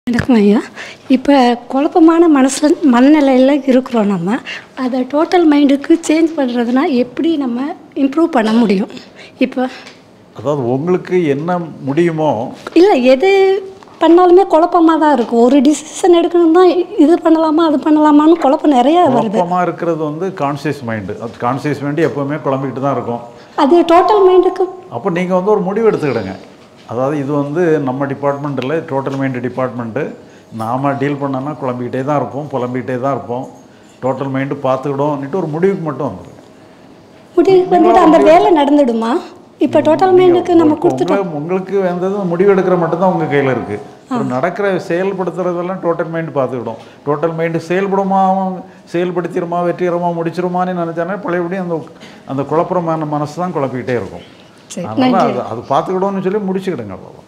வணக்கம் ஐயா இப்போ குழப்பமான மனசில் மனநிலையில் இருக்கிறோம் நம்ம அதை டோட்டல் மைண்டுக்கு சேஞ்ச் பண்ணுறதுனா எப்படி நம்ம இம்ப்ரூவ் பண்ண முடியும் இப்போ அதாவது உங்களுக்கு என்ன முடியுமோ இல்லை எது பண்ணாலுமே குழப்பமாக தான் இருக்கும் ஒரு டிசிஷன் எடுக்கணும் தான் இது பண்ணலாமா அது பண்ணலாமான்னு குழப்பம் நிறைய வருது குழப்பமாக இருக்கிறது வந்து கான்சியஸ் மைண்டு அது கான்சியஸ் மைண்டு எப்போவுமே குழம்பிக்கிட்டு தான் இருக்கும் அது டோட்டல் மைண்டுக்கு அப்போ நீங்கள் வந்து ஒரு முடிவு எடுத்துக்கிடுங்க அதாவது இது வந்து நம்ம டிபார்ட்மெண்ட் இல்லை டோட்டல் மைண்டு டிபார்ட்மெண்ட்டு நாம் டீல் பண்ணோன்னா குழம்பிக்கிட்டே தான் இருப்போம் புலம்பிக்கிட்டே தான் இருப்போம் டோட்டல் மைண்டு பார்த்துக்கிடும்னுட்டு ஒரு முடிவுக்கு மட்டும் வந்துடும் முடிவுக்கு வந்துட்டு அந்த வேலை நடந்துடுமா இப்போ டோட்டல் மைண்டுக்கு நம்ம கொடுத்துட்டோம் உங்களை உங்களுக்கு வந்தது முடிவு எடுக்கிற மட்டும்தான் உங்கள் கையில் இருக்குது ஒரு நடக்கிற செயல்படுத்துறதெல்லாம் டோட்டல் மைண்டு பார்த்துக்கிடும் டோட்டல் மைண்டு செயல்படுமா செயல்படுத்திடுமா வெற்றிகரமாக முடிச்சிருமான்னு நினச்சானே பழையபடி அந்த அந்த குழப்பமான மனசு தான் குழப்பிக்கிட்டே இருக்கும் சரி அதனால் அது அது பார்த்துக்கிடும்னு சொல்லி முடிச்சுக்கிடுங்க அவ்வளோ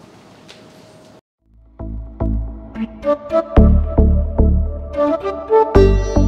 Thank you.